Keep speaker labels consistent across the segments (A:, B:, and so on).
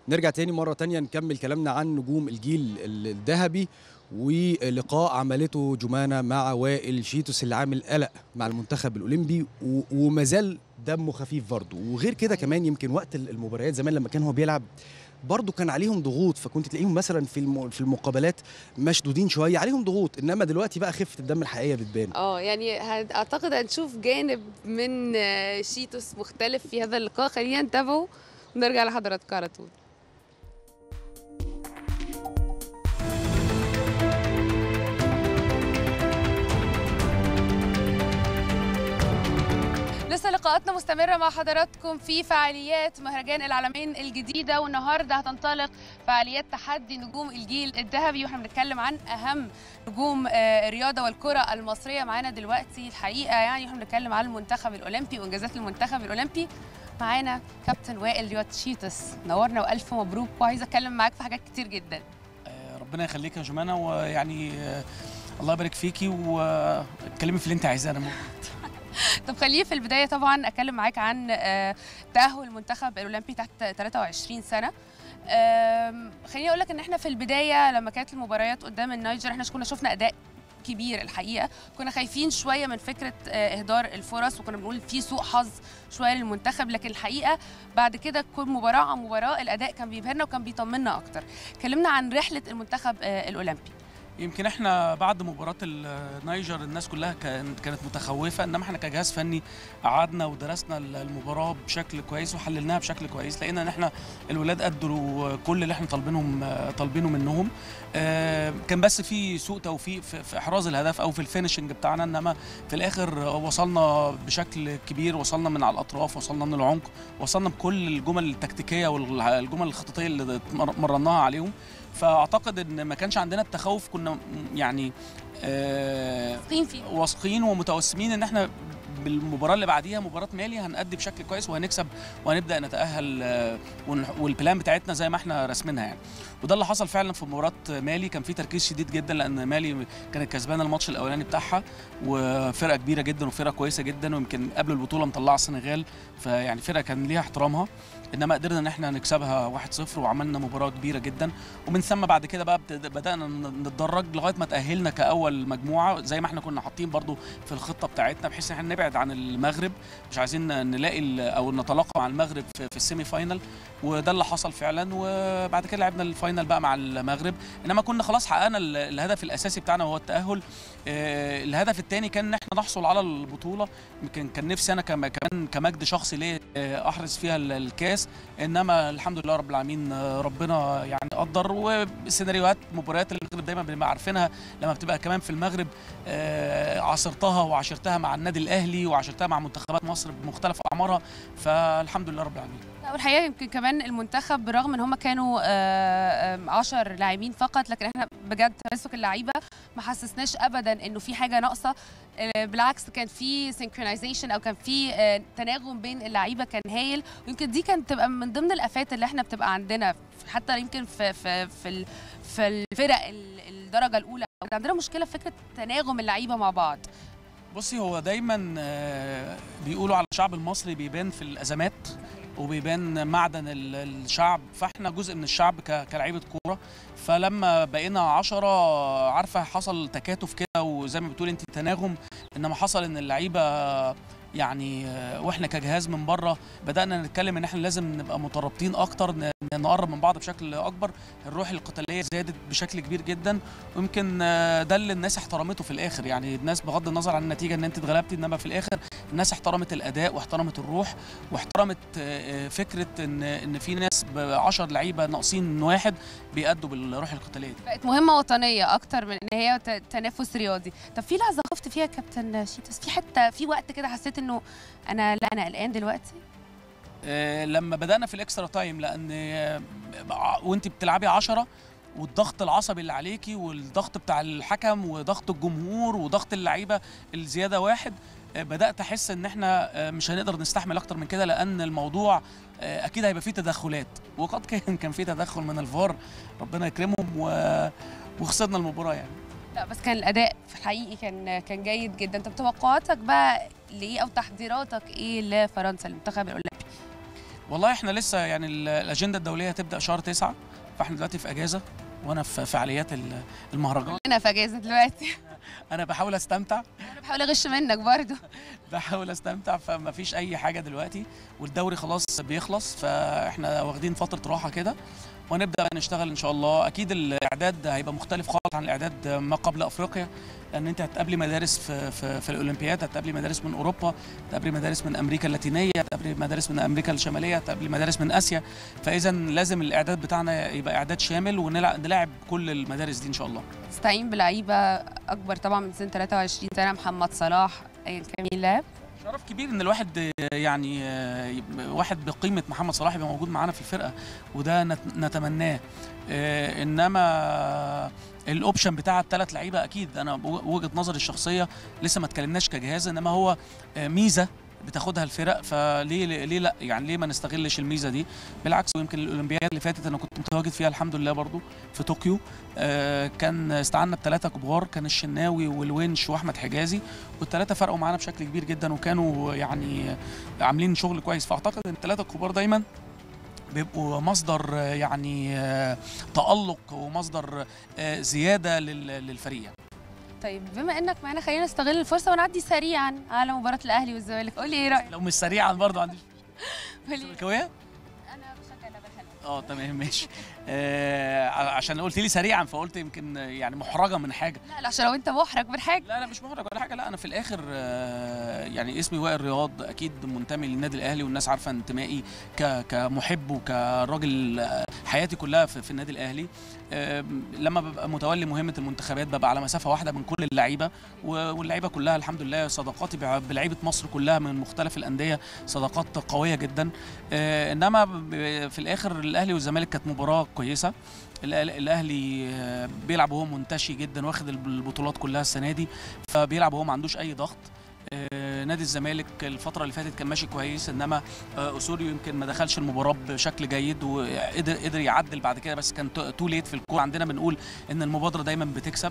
A: نرجع تاني مرة تانية نكمل كلامنا عن نجوم الجيل الذهبي ولقاء عملته جمانة مع وائل شيتوس اللي عامل قلق مع المنتخب الأولمبي و- ومازال دمه خفيف برضه وغير كده كمان يمكن وقت المباريات زمان لما كان هو بيلعب برضه كان عليهم ضغوط فكنت تلاقيهم مثلا في الم- في المقابلات مشدودين شويه عليهم ضغوط انما دلوقتي بقى خفه الدم الحقيقيه بتبان
B: اه يعني هن- اعتقد هنشوف جانب من آه، شيتوس مختلف في هذا اللقاء خلينا نتابعه ونرجع لحضراتكم على طول لسه لقاءاتنا مستمرة مع حضراتكم في فعاليات مهرجان العالمين الجديدة والنهاردة هتنطلق فعاليات تحدي نجوم الجيل الذهبي واحنا بنتكلم عن أهم نجوم آه، الرياضة والكرة المصرية معانا دلوقتي الحقيقة يعني واحنا بنتكلم عن المنتخب الأولمبي وإنجازات المنتخب الأولمبي معانا كابتن وائل رياض شيتوس نورنا وألف مبروك وعايزة أتكلم معاك في حاجات كتير جدا
C: آه، ربنا يخليك يا جمانة ويعني آه، الله يبارك فيكي واتكلمي في اللي انت عايزاه انا موجود.
B: طب خليه في البداية طبعا أتكلم معاك عن آه، تأهل المنتخب الأولمبي تحت 23 سنة آم، خليني أقول لك إن إحنا في البداية لما كانت المباريات قدام النيجر إحنا كنا شفنا أداء كبير الحقيقة كنا خايفين شوية من فكرة آه، إهدار الفرص وكنا بنقول في سوء حظ شوية للمنتخب لكن الحقيقة بعد كده كل مباراة عن مباراة الأداء كان بيبهرنا وكان بيطمنا أكتر كلمنا عن رحلة المنتخب آه، الأولمبي
C: يمكن احنا بعد مباراة النيجر الناس كلها كانت كانت متخوفة انما احنا كجهاز فني قعدنا ودرسنا المباراة بشكل كويس وحللناها بشكل كويس لقينا ان احنا الولاد ادوا كل اللي احنا طالبينهم طالبينه منهم آه، كان بس في سوء توفيق في في احراز الهدف او في الفينشنج بتاعنا انما في الاخر وصلنا بشكل كبير وصلنا من على الاطراف وصلنا من العمق وصلنا بكل الجمل التكتيكيه والجمل الخططيه اللي مرناها عليهم فاعتقد ان ما كانش عندنا التخوف كنا م- يعني آه،
B: واثقين فيه
C: واثقين ومتوسمين ان احنا بالمباراه اللي بعديها مباراه مالي هنأدي بشكل كويس وهنكسب وهنبدا نتاهل آه، ونح- والبلان بتاعتنا زي ما احنا راسمينها يعني وده اللي حصل فعلا في مباراه مالي كان في تركيز شديد جدا لان مالي كانت كسبانه الماتش الاولاني بتاعها وفرقه كبيره جدا وفرقه كويسه جدا ويمكن قبل البطوله مطلعه السنغال فيعني فرقه كان ليها احترامها انما قدرنا ان احنا نكسبها 1-0 وعملنا مباراه كبيره جدا ومن ثم بعد كده بقى بت- بدانا ن- نتدرج لغايه ما تاهلنا كاول مجموعه زي ما احنا كنا حاطين برضو في الخطه بتاعتنا بحيث ان احنا نبعد عن المغرب مش عايزين نلاقي ال- او نتلاقى مع المغرب في, في السيمي فاينل وده اللي حصل فعلا وبعد كده لعبنا الفاينل بقى مع المغرب انما كنا خلاص حققنا ال- الهدف الاساسي بتاعنا وهو التاهل آه، الهدف الثاني كان ان احنا نحصل على البطوله يمكن كان نفسي انا كم- كمان كمجد شخصي ليا آه، احرز فيها ال- الكاس انما الحمد لله رب العالمين آه، ربنا يعني قدر وسيناريوهات مباريات المغرب دايما بنبقى عارفينها لما بتبقى كمان في المغرب آه، عاصرتها وعاشرتها مع النادي الاهلي وعاشرتها مع منتخبات مصر بمختلف اعمارها فالحمد لله رب العالمين
B: لا والحقيقه يمكن كمان المنتخب بالرغم ان هم كانوا 10 لاعبين فقط لكن احنا بجد تمسك اللعيبه ما حسسناش ابدا انه في حاجه ناقصه آه، بالعكس كان في سينكرونايزيشن او كان في آه، تناغم بين اللعيبه كان هايل ويمكن دي كانت تبقى من ضمن الافات اللي احنا بتبقى عندنا حتى يمكن في في في ال- في الفرق ال- الدرجه الاولى عندنا مشكله في فكره تناغم اللعيبه مع بعض
C: بصي هو دايما آه، بيقولوا على الشعب المصري بيبان في الازمات وبيبان معدن ال- الشعب فاحنا جزء من الشعب ك- كلاعيبه كوره فلما بقينا عشرة عارفه حصل تكاتف كده وزي ما بتقول انت تناغم انما حصل ان اللعيبه يعني آه، واحنا كجهاز من بره بدانا نتكلم ان احنا لازم نبقى مترابطين اكتر ن- نقرب من بعض بشكل اكبر الروح القتاليه زادت بشكل كبير جدا ويمكن آه، ده اللي الناس احترمته في الاخر يعني الناس بغض النظر عن النتيجه ان انت اتغلبتي انما في الاخر الناس احترمت الاداء واحترمت الروح واحترمت آه، آه، فكره ان ان في ناس ب 10 لعيبه ناقصين واحد بيأدوا بالروح القتاليه دي
B: بقت مهمه وطنيه اكتر من ان هي ت- تنافس رياضي طب في لحظه خفت فيها يا كابتن شيتوس في حته في وقت كده حسيت انه انا لا انا قلقان دلوقتي
C: آه، لما بدأنا في الاكسترا تايم لأن آه، وأنت بتلعبي عشرة والضغط العصبي اللي عليكي والضغط بتاع الحكم وضغط الجمهور وضغط اللعيبة الزيادة واحد آه، بدأت أحس إن إحنا آه، مش هنقدر نستحمل أكتر من كده لأن الموضوع آه، أكيد هيبقى فيه تدخلات وقد كان كان فيه تدخل من الفار ربنا يكرمهم و- وخسرنا المباراة يعني
B: لا بس كان الاداء في الحقيقي كان كان جيد جدا طب توقعاتك بقى لايه او تحضيراتك ايه لفرنسا المنتخب الاولمبي
C: والله احنا لسه يعني ال- الاجنده الدوليه هتبدا شهر تسعة فاحنا دلوقتي في اجازه وانا في فعاليات ال- المهرجان
B: انا في اجازه دلوقتي
C: انا بحاول استمتع
B: انا بحاول اغش منك برضو
C: بحاول استمتع فما فيش اي حاجه دلوقتي والدوري خلاص بيخلص فاحنا واخدين فتره راحه كده ونبدا بقى نشتغل ان شاء الله اكيد الاعداد هيبقى مختلف خالص عن الاعداد ما قبل افريقيا لان انت هتقابلي مدارس في في, في الاولمبياد هتقابلي مدارس من اوروبا هتقابلي مدارس من امريكا اللاتينيه هتقابلي مدارس من امريكا الشماليه هتقابلي مدارس من اسيا فاذا لازم الاعداد بتاعنا يبقى اعداد شامل ونلعب كل المدارس دي ان شاء الله
B: تستعين بلعيبه اكبر طبعا من سن 23 سنه محمد صلاح ايا كان مين اللاعب
C: شرف كبير ان الواحد آه، يعني آه، يبقى واحد بقيمه محمد صلاح يبقى موجود معانا في الفرقه وده نت- نتمناه آه، انما الاوبشن بتاع الثلاث لعيبه اكيد انا بو- وجهه نظري الشخصيه لسه ما اتكلمناش كجهاز انما هو آه، ميزه بتاخدها الفرق فليه ليه لا يعني ليه ما نستغلش الميزه دي بالعكس ويمكن الاولمبياد اللي فاتت انا كنت متواجد فيها الحمد لله برضو في طوكيو آه، كان استعنا بثلاثه كبار كان الشناوي والونش واحمد حجازي والثلاثه فرقوا معانا بشكل كبير جدا وكانوا يعني عاملين شغل كويس فاعتقد ان الثلاثه الكبار دايما بيبقوا مصدر آه، يعني آه، تألق ومصدر آه، زياده لل- للفريق يعني.
B: طيب بما انك معانا خلينا نستغل الفرصه ونعدي سريعا على مباراه الاهلي والزمالك قول لي ايه رايك
C: لو مش سريعا برضه عندي
B: قول لي
C: زملكاويه
B: انا بشجع اللعبه الحلوه
C: اه تمام ماشي آه ع- عشان قلت لي سريعا فقلت يمكن آه، يعني محرجه من حاجه
B: لا لا عشان لو انت محرج من حاجه
C: لا لا مش محرج ولا حاجه لا انا في الاخر آه، يعني اسمي وائل رياض اكيد منتمي للنادي الاهلي والناس عارفه انتمائي ك- كمحب وكراجل آه، حياتي كلها في, في النادي الاهلي آم، لما ببقى متولي مهمه المنتخبات ببقى على مسافه واحده من كل اللعيبه و- واللعيبه كلها الحمد لله صداقاتي بع- بلعيبه مصر كلها من مختلف الانديه صداقات قويه جدا آه، انما ب- في الاخر الاهلي والزمالك كانت مباراه كويسه الأهل- الاهلي آه، بيلعب وهو منتشي جدا واخد البطولات كلها السنه دي فبيلعب وهو ما عندوش اي ضغط آه، نادي الزمالك الفترة اللي فاتت كان ماشي كويس انما آه، اوسوريو يمكن ما دخلش المباراة بشكل جيد وقدر قدر يعدل بعد كده بس كان تو ليت في الكورة عندنا بنقول ان المبادرة دايما بتكسب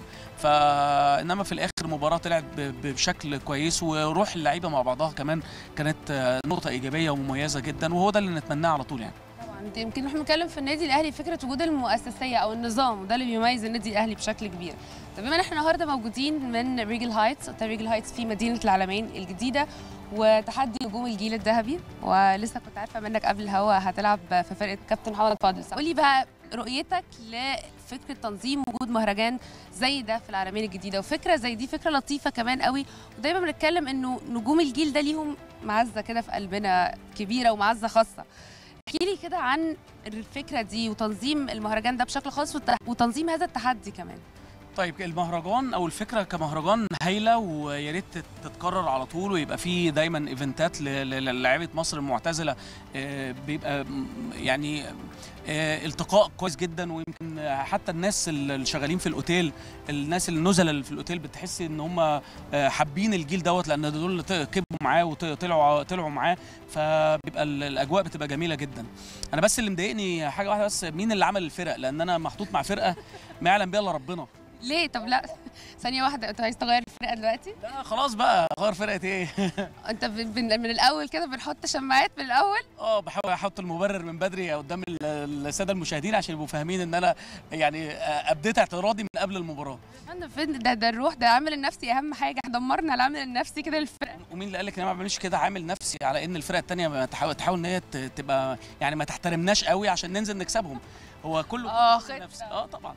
C: فانما في الاخر المباراة طلعت ب- بشكل كويس وروح اللعيبة مع بعضها كمان كانت آه، نقطة ايجابية ومميزة جدا وهو ده اللي نتمناه على طول يعني
B: طبعا انت يمكن احنا بنتكلم في النادي الاهلي فكره وجود المؤسسيه او النظام وده اللي بيميز النادي الاهلي بشكل كبير طب بما ان احنا النهارده موجودين من ريجل هايتس اوتيل ريجل هايتس في مدينه العلمين الجديده وتحدي نجوم الجيل الذهبي ولسه كنت عارفه منك قبل الهوا هتلعب في فرقه كابتن محمد فاضل قولي بقى رؤيتك لفكره تنظيم وجود مهرجان زي ده في العالمين الجديده وفكره زي دي فكره لطيفه كمان قوي ودايما بنتكلم انه نجوم الجيل ده ليهم معزه كده في قلبنا كبيره ومعزه خاصه احكي لي كده عن الفكره دي وتنظيم المهرجان ده بشكل خاص وت- وتنظيم هذا التحدي كمان
C: طيب المهرجان او الفكره كمهرجان هايله ويا ريت تت- تتكرر على طول ويبقى فيه دايما ايفنتات ل- ل- للاعيبه مصر المعتزله آه، بيبقى م- يعني آه، التقاء كويس جدا ويمكن آه، حتى الناس اللي شغالين في الاوتيل الناس النزلاء اللي في الاوتيل بتحس ان هم آه، حابين الجيل دوت لان دول اللي ط- كبروا معاه وطلعوا طلعوا معاه فبيبقى ال- الاجواء بتبقى جميله جدا انا بس اللي مضايقني حاجه واحده بس مين اللي عمل الفرق لان انا محطوط مع فرقه ما يعلم بيها الا ربنا
B: ليه طب لا ثانيه واحده انت عايز تغير الفرقه دلوقتي
C: لا خلاص بقى غير فرقه ايه
B: انت بن- بن- من الاول كده بنحط شماعات من الاول
C: اه بحاول احط المبرر من بدري قدام ال- الساده المشاهدين عشان يبقوا فاهمين ان انا يعني آه، ابديت اعتراضي من قبل المباراه
B: انا فين ده ده الروح ده العامل النفسي اهم حاجه احنا دمرنا العامل النفسي كده للفرقه
C: ومين اللي قال لك ان انا ما بعملش كده عامل نفسي على ان الفرقه الثانيه ما تحاول تحاول ان هي ت- تبقى يعني ما تحترمناش قوي عشان ننزل نكسبهم هو كله
B: اه
C: كله
B: خطة.
C: نفسي اه طبعا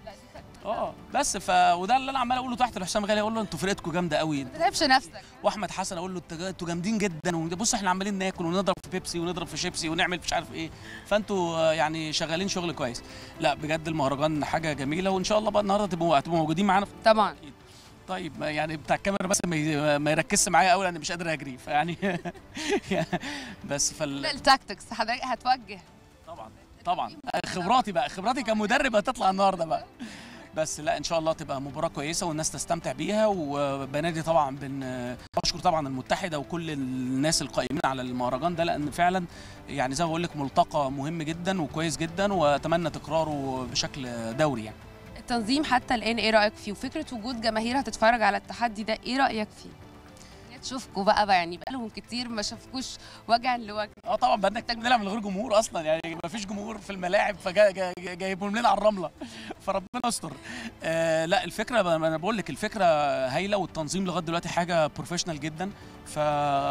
C: اه بس ف وده اللي انا عمال اقوله تحت لحسام غالي اقول له انتوا فرقتكم جامده قوي
B: ما تتعبش نفسك
C: واحمد حسن اقول له "انتوا- انتوا جامدين جدا وبص احنا عمالين ناكل ونضرب في بيبسي ونضرب في شيبسي ونعمل مش عارف ايه فانتوا آه، يعني شغالين شغل كويس لا بجد المهرجان حاجه جميله وان شاء الله بقى النهارده تبقوا هتبقوا موجودين معانا في
B: طبعا
C: طيب ما يعني بتاع الكاميرا بس ما ي- ما يركزش معايا قوي لان مش قادر اجري فيعني بس
B: لا
C: فال
B: التاكتكس حضرتك هتوجه
C: طبعا طبعا خبراتي بقى خبراتي كمدرب هتطلع النهارده بقى بس لا ان شاء الله تبقى مباراه كويسه والناس تستمتع بيها وبنادي طبعا بن بشكر طبعا المتحده وكل الناس القائمين على المهرجان ده لان فعلا يعني زي ما بقول لك ملتقى مهم جدا وكويس جدا واتمنى تكراره بشكل دوري يعني
B: التنظيم حتى الان ايه رايك فيه وفكره وجود جماهير هتتفرج على التحدي ده ايه رايك فيه تشوفكوا بقى, بقى يعني بقالهم كتير ما شافكوش وجها لوجه
C: اه طبعا بقالنا كتير بنلعب من غير جمهور اصلا يعني ما فيش جمهور في الملاعب فجايبهم لنا على الرمله فربنا يستر آه لا الفكره ب- انا بقول لك الفكره هايله والتنظيم لغايه دلوقتي حاجه بروفيشنال جدا ف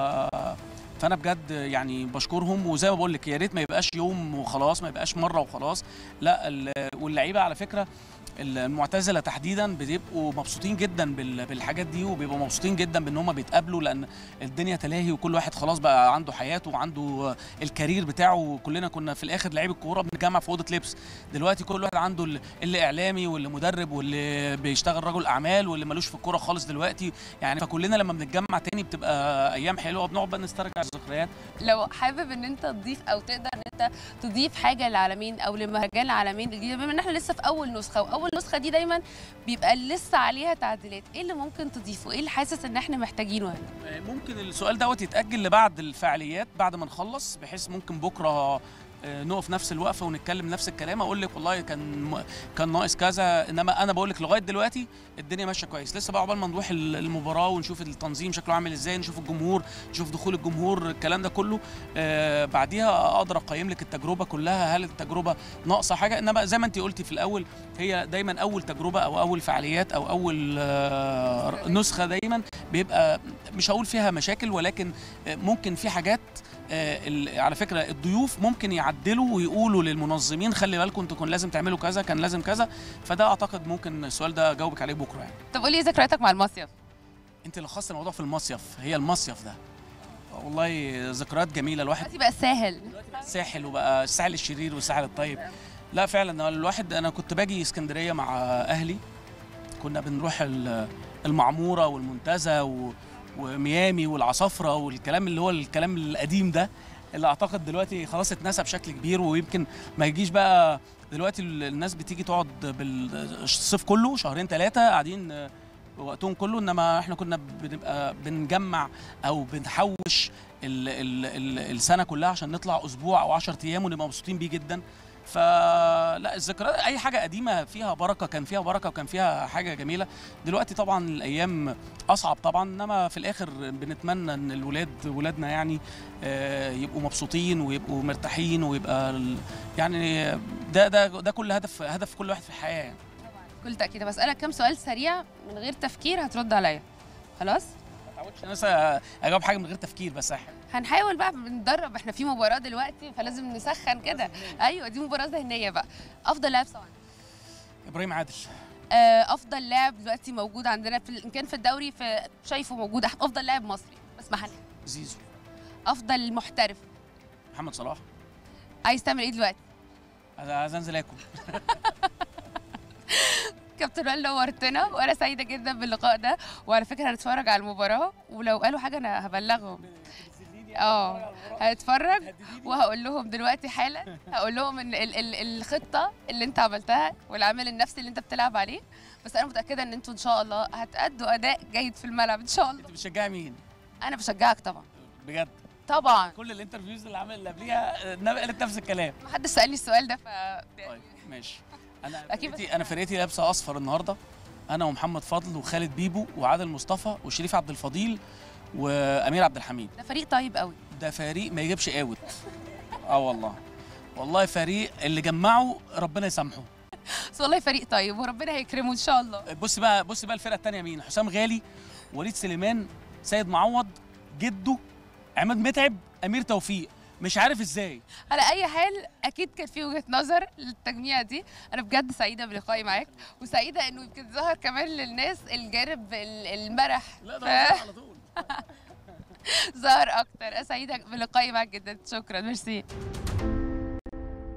C: فانا بجد يعني بشكرهم وزي ما بقول لك يا ريت ما يبقاش يوم وخلاص ما يبقاش مره وخلاص لا ال- واللعيبه على فكره المعتزله تحديدا بيبقوا مبسوطين جدا بال- بالحاجات دي وبيبقوا مبسوطين جدا بان هم بيتقابلوا لان الدنيا تلاهي وكل واحد خلاص بقى عنده حياته وعنده الكارير بتاعه كلنا كنا في الاخر لعيب الكوره بنتجمع في اوضه لبس دلوقتي كل واحد عنده ال- اللي اعلامي واللي مدرب واللي بيشتغل رجل اعمال واللي ملوش في الكوره خالص دلوقتي يعني فكلنا لما بنتجمع تاني بتبقى ايام حلوه بنقعد بقى نسترجع الذكريات
B: لو حابب ان انت تضيف او تقدر ان انت تضيف حاجه للعالمين او لمهرجان العالمين الجديد بما ان احنا لسه في اول نسخه واول نسخه دي دايما بيبقى لسه عليها تعديلات ايه اللي ممكن تضيفه ايه اللي حاسس ان احنا محتاجينه هنا
C: ممكن السؤال دوت يتاجل لبعد الفعاليات بعد ما نخلص بحيث ممكن بكره آه، نقف نفس الوقفه ونتكلم نفس الكلام اقول لك والله كان م- كان ناقص كذا انما انا بقول لك لغايه دلوقتي الدنيا ماشيه كويس لسه بقى عقبال ما نروح ال- المباراه ونشوف التنظيم شكله عامل ازاي نشوف الجمهور نشوف دخول الجمهور الكلام ده كله آه بعديها اقدر اقيم لك التجربه كلها هل التجربه ناقصه حاجه انما زي ما انت قلتي في الاول هي دايما اول تجربه او اول فعاليات او اول آه نسخه دايما بيبقى مش هقول فيها مشاكل ولكن آه، ممكن في حاجات آه، ال- على فكره الضيوف ممكن يعدلوا ويقولوا للمنظمين خلي بالكم انتوا كان لازم تعملوا كذا كان لازم كذا فده اعتقد ممكن السؤال ده اجاوبك عليه بكره يعني
B: طب قولي ايه ذكرياتك مع المصيف
C: انت لخصت الموضوع في المصيف هي المصيف ده والله ذكريات جميله الواحد
B: دلوقتي بقى الساحل
C: الساحل وبقى الساحل الشرير والساحل الطيب لا فعلا الواحد انا كنت باجي اسكندريه مع اهلي كنا بنروح ال- المعموره والمنتزه و- وميامي والعصافره والكلام اللي هو الكلام القديم ده اللي اعتقد دلوقتي خلاص اتنسى بشكل كبير ويمكن ما يجيش بقى دلوقتي ال- الناس بتيجي تقعد بالصيف كله شهرين ثلاثه قاعدين آه، وقتهم كله انما احنا كنا بنبقى بنجمع او بنحوش ال ال ال السنه كلها عشان نطلع اسبوع او 10 ايام ونبقى مبسوطين بيه جدا فلا الذكريات اي حاجه قديمه فيها بركه كان فيها بركه وكان فيها حاجه جميله دلوقتي طبعا الايام اصعب طبعا انما في الاخر بنتمنى ان الولاد ولادنا يعني آه، يبقوا مبسوطين ويبقوا مرتاحين ويبقى ال- يعني ده ده ده كل هدف هدف كل واحد في الحياه يعني.
B: بكل تاكيد بسالك كام سؤال سريع من غير تفكير هترد عليا خلاص
C: ما تعودش انا لسه اجاوب حاجه من غير تفكير بس أح-
B: هنحاول بقى بندرب احنا في مباراه دلوقتي فلازم نسخن كده ايوه دي مباراه ذهنيه بقى افضل لاعب طبعا
C: ابراهيم عادل
B: آه، افضل لاعب دلوقتي موجود عندنا في ان كان في الدوري في شايفه موجود أح- افضل لاعب مصري بس محلي
C: زيزو
B: افضل محترف
C: محمد صلاح
B: عايز تعمل ايه دلوقتي
C: عايز- عايز انزل اكل
B: كابتن وائل نورتنا وانا سعيده جدا باللقاء ده وعلى فكره هنتفرج على المباراه ولو قالوا حاجه انا هبلغهم اه هتفرج وهقول لهم دلوقتي حالا هقول لهم ان ال ال الخطه اللي انت عملتها والعامل النفسي اللي انت بتلعب عليه بس انا متاكده ان انتوا ان شاء الله هتأدوا اداء جيد في الملعب ان شاء الله
C: انت بتشجعي مين
B: انا بشجعك طبعا
C: بجد
B: طبعا
C: كل الانترفيوز اللي عمل اللي قبليها آه، قالت نفس الكلام
B: محدش سالني السؤال ده ف
C: طيب ماشي انا
B: أكيد
C: فرقتي انا فرقتي لابسه اصفر النهارده انا ومحمد فضل وخالد بيبو وعادل مصطفى وشريف عبد الفضيل وامير عبد الحميد
B: ده فريق طيب قوي
C: ده فريق ما يجيبش اوت اه والله والله فريق اللي جمعه ربنا يسامحه
B: بس والله فريق طيب وربنا هيكرمه ان شاء الله
C: بص بقى بص بقى الفرقه الثانيه مين حسام غالي وليد سليمان سيد معوض جده عماد متعب امير توفيق مش عارف ازاي
B: على اي حال اكيد كان في وجهه نظر للتجميع دي انا بجد سعيده بلقائي معاك وسعيده انه يمكن ظهر كمان للناس الجانب ال- المرح
C: لا
B: ف-
C: ده على طول
B: ظهر اكتر أنا سعيده بلقائي معاك جدا شكرا ميرسي